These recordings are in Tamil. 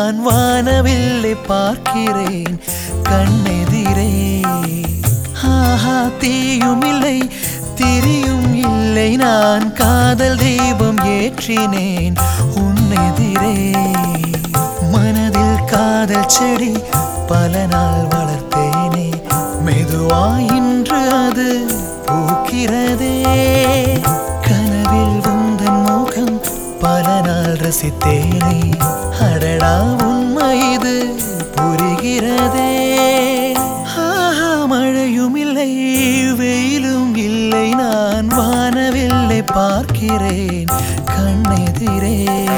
நான் வானவில்லை பார்க்கிறேன் கண்ணெதிரே ஆஹா தீயும் இல்லை திரியும் இல்லை நான் காதல் தெய்வம் ஏற்றினேன் உன்னெதிரே மனதில் காதல் செடி பல நாள் வளர்த்தேனே மெதுவாய் இன்று அது பூக்கிறதே கனவில் உந்தன் முகம் பல நாள் ரசித்தேனே அடடா உண்மை இது புரிகிறதே ஆஹா மழையும் இல்லை வெயிலும் இல்லை நான் வானவில்லை பார்க்கிறேன் கண்ணெதிரே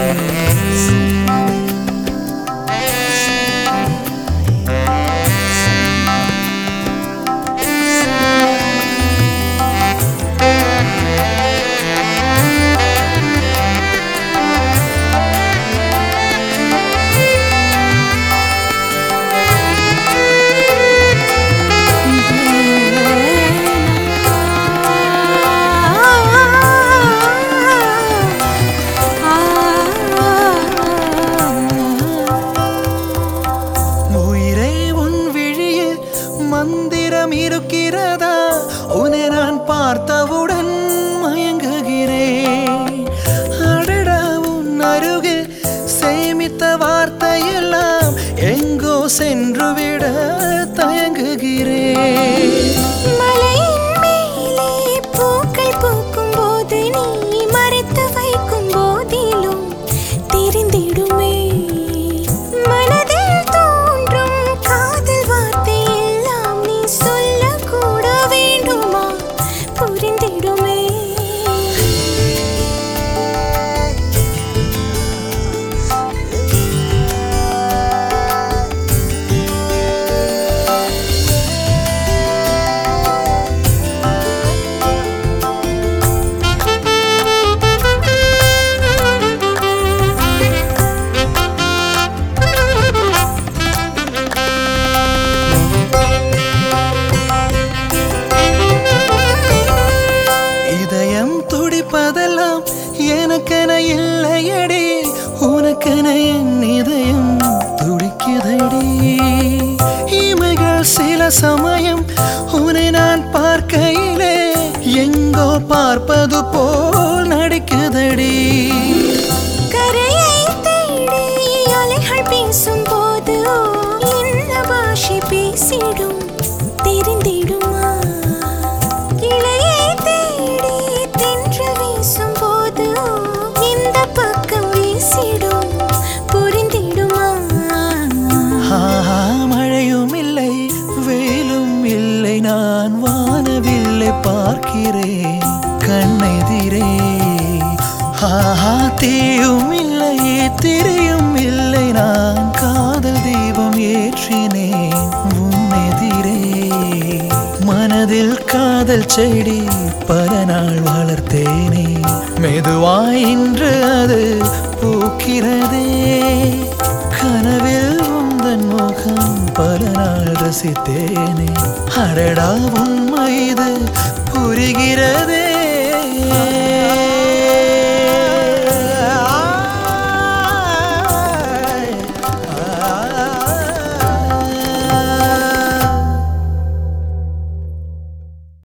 உயிரே உன் விழியில் மந்திரம் இருக்கிறதா உன்னை நான் பார்த்தவுடன் மயங்குகிறேன் அடடா உன் அருகில் சேமித்த வார்த்தையெல்லாம் எங்கோ சென்றுவிட தயங்குகிறேன் மலையின் மேலே பூக்கள் பூக்கும் போது நீ மறைத்து வைக்கும் போதிலும் தெரிந்திடுமே மனதில் தோன்றும் காதல் வார்த்தை எல்லாம் நீ சொல்லக்கூட வேண்டுமா புரிந்திடுமே இதயம் துடிப்பதெல்லாம் எனக்கென இல்லையடி உனக்கென என் இதயம் துடிக்குதடி இமைகள் சில சமயம் உன்னை நான் பார்க்கையிலே எங்கோ பார்ப்பது போல் நடிக்குதடி கரையை தேடி அலைகள் பேசும்போது என்ன பாஷை பேசிடும் தெரிந்திடுமா கிளையை தேடி தென்றல் வீசும்போது இந்த பக்கம் வீசிடும் புரிந்திடுமா ஆஹா மழையும் இல்லை வெயிலும் இல்லை நான் வானவில்லை பார்க்கிறேன் கண்ணெதிரே ஆஹா தீயும் இல்லை திரியும் இல்லை நான் காதல் தெய்வம் ஏற்றினேன் உன்னெதிரே மனதில் காதல் செடி பல நாள் வளர்த்தேனே மெதுவாய் இன்று அது பூக்கிறதே கனவில் உந்தன் முகம் பல நாள் ரசித்தேனே அடடா உண்மை இது புரிகிறதே